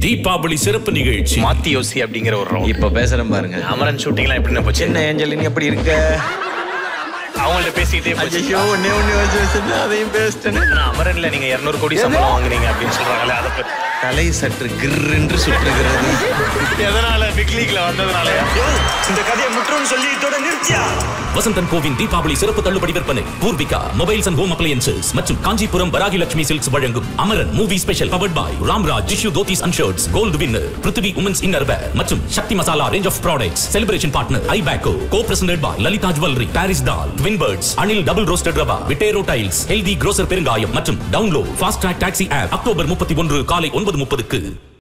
தீபாவளி சிறப்பு நிகழ்ச்சி மாத்தி யோசி அப்படிங்கிற ஒரு role. இப்ப பேசுறேன் பாருங்க அமரன் ஷூட்டிங்லாம் எப்படின்னு போச்சு என்ன ஏஞ்சலின் எப்படி இருக்க அவங்கள்ட்ட பேசிக்கிட்டே போச்சு ஐயோ ஒன்னே ஒண்ணு வச்சு வச்சிருந்தா அதையும் பேசிட்டேன் ஆனா அமரன்ல நீங்க 200 கோடி சம்பளம் வாங்குனீங்க அப்படின்னு சொல்றாங்களே அதை பத்தி தலை சற்று கிர்ரென்று சுற்றுகிறது எதனால பிக் லீக்ல வந்ததுனால இந்த கதையை முற்றும் சொல்லி இதோட நிறுத்தியா வசந்தன் கோவின் தீபாவளி சிறப்பு தள்ளுபடி விற்பனை Poorvika mobiles and home appliances மற்றும் காஞ்சிபுரம் வராகி லட்சுமி சில்க்ஸ் வழங்கும் Amaran movie special powered by Ramraj ஜிஷு dhotis and shirts gold winner Prithvi women's inner wear மற்றும் Sakthi masala range of products celebration partner ஐ பேக்கோ கோ presented by Lalitha jewellery Paris dal twin birds Anil double roasted rava விட்டேரோ டைல்ஸ் ஹெல்தி க்ரோசர் பெருங்காயம் மற்றும் download fast track taxi app October முப்பத்தி ஒன்று காலை ஒன்பது முப்பதுக்கு